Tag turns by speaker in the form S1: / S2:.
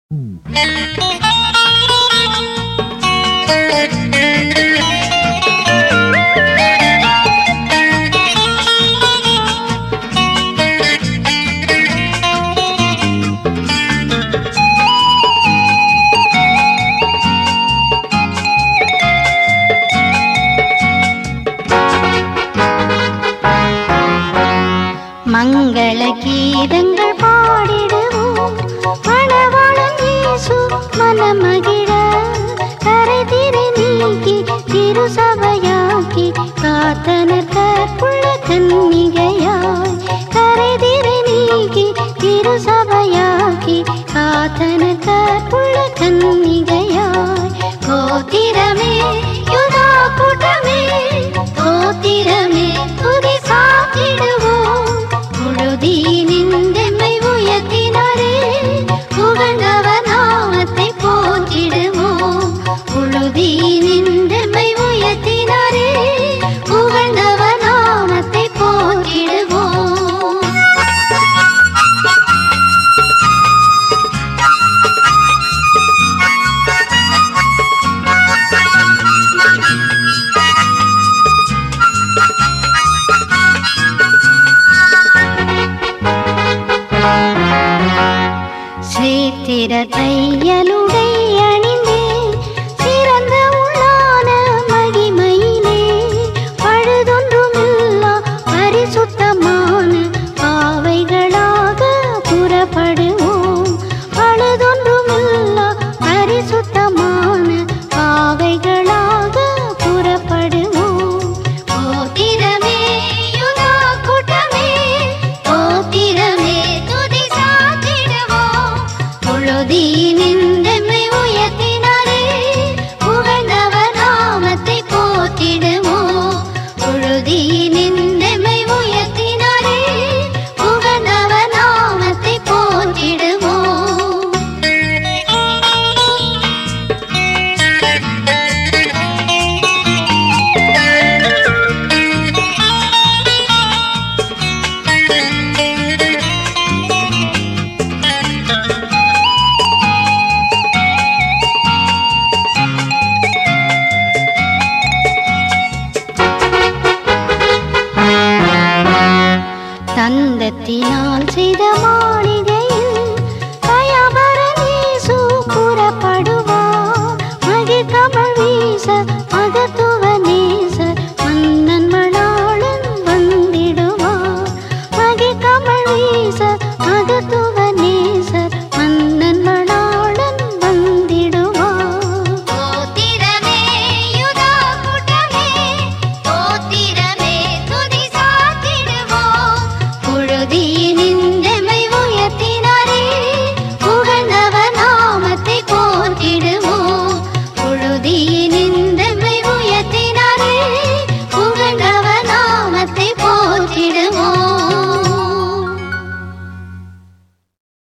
S1: மங்கள கீதங்கள் பாடிடுவோம் மணவாளன் இயேசு மனமகிழ கரைதிரை நீக்கி திருசபையாக்கி காத்தனர் கற்புள்ள கன்னிகையாய் கரைதிரை நீக்கி திருசபையாக்கி காத்தனர் கற்புள்ள கன்னிகையாய் கோத்திரமே யுதா கூட்டமே கோத்திரமே துதி சாத்திடுவோம் புழுதியினின்றெம்மை உயர்த்தினாரே புகழ்ந்தவர் நாமத்தை போற்றிடுவோம் புழுதியினின்றெம்மை உயர்த்தினாரே புகழ்ந்தவர் நாமத்தை போற்றிடுவோம் சேத்திர தையலுடை அணிந்தே சிறந்த உள்ளான மகிமையிலே பழுதொன்றுமில்லா பரிசுத்தமான பாவைகளாக புறப்படுவோம் பழுதொன்றுமில்லா பரிசுத்தமான பாவைகளாக புறப்படுவோம் கோத்திரமே யுதா கூட்டமே கோத்திரமே துதி சாத்திடுவோம் பொழுதி